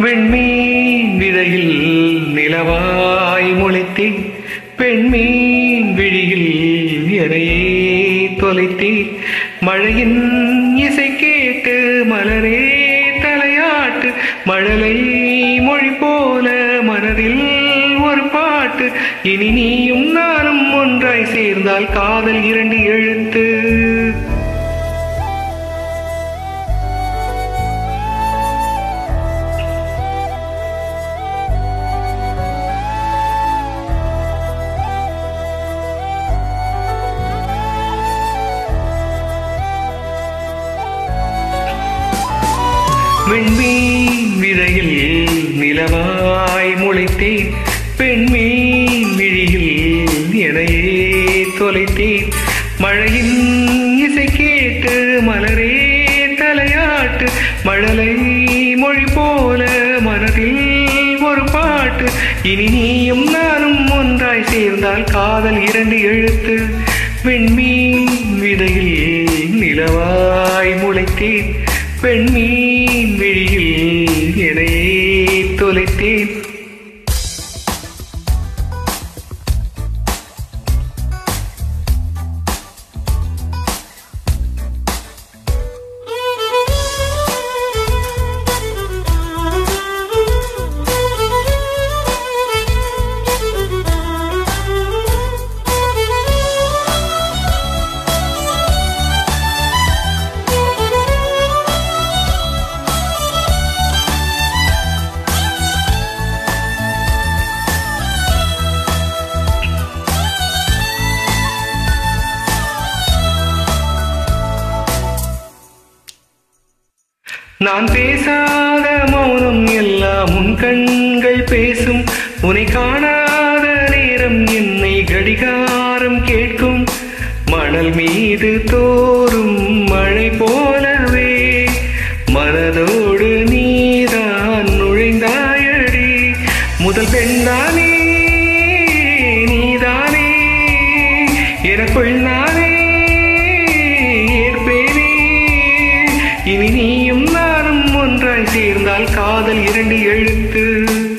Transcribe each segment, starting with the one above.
விண்மீன் விதையில் நிலவாய் முளைத்தே பெண்மீன் விழியில் எனையே தொலைத்தே மழையின் இசை கேட்டு மலரே தலையாட்டு மழலை மொழி போல மனதில் ஒரு பாட்டு இனி நீயும் நானும் ஒன்றாய் சேர்ந்தால் காதல் இரண்டு எழுத்து விண்மீன் விதையில் நிலவாய் முளைத்தேன் பெண்மீன் விழியில் எனையே தொலைத்தேன் மழையின் இசை கேட்டு மலரே தலையாட்டு மழலை மொழி போல மனதில் ஒரு பாட்டு இனி நீயும் நானும் ஒன்றாய் சேர்ந்தால் காதல் இரண்டு எழுத்து விண்மீன் விதையில் நிலவாய் முளைத்தேன் பெண்மீன் விழியில் எனையே தொலைத்தேன் நான் பேசாத மௌனம் எல்லாம் உன் கண்கள் பேசும் உன்னை காணாத நேரம் என்னை கடிகாரம் கேட்கும் மணல் மீது தோறும் மழை போலவே மனதோடு நீதான் நுழைந்தாயடி முதல் பெண்தானே நீதானே எனக்குள் நானே ஏற்பேனே இனி நீயும் நானும் ஒன்றாய் சேர்ந்தால் காதல் இரண்டு எழுத்து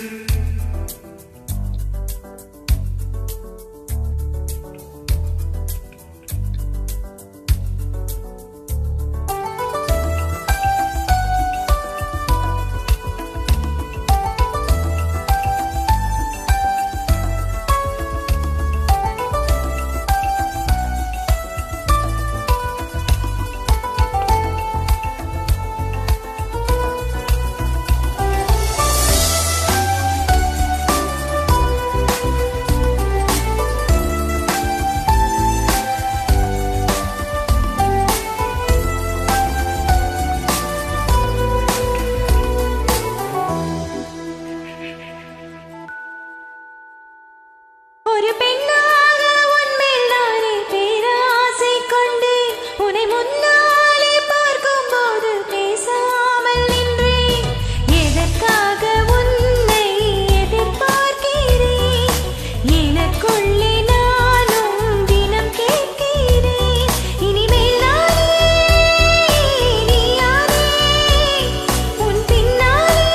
ஒரு பெண்ணாக உன்மேல் நானே பேராசை கொண்டு உன்னை முன்னாலே பார்க்கும்போது பேசாமல் நின்றேன் எதற்காக உன்னை எதிர்பார்க்கிறேன் எனக்குள்ளே நானும் தினம் கேட்கிறேன் இனிமேல் நானே நீயானே உன் பின்னாலே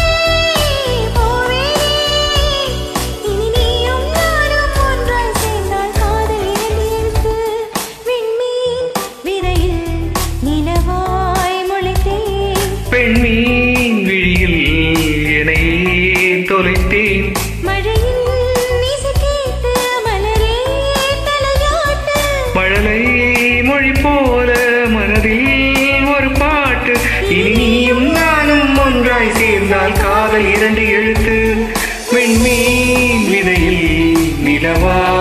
போவேனே இனி நீயும் நானும் ஒன்றாய் சேர்ந்தால் காதல் இரண்டு விண்மீன் விதையில் நிலவாய் முளைத்தேன் பெண்மீன் விழியில் எனையே தொலைத்தேன் மழையின் இசை கேட்டு மலரே தலையாட்டு மழலை மொழி போல மனதில் ஒரு பாட்டு இனி நீயும் நானும் ஒன்றாய் சேர்ந்தால் காதல் இரண்டு எழுத்து விண்மீன் விதையில் நிலவா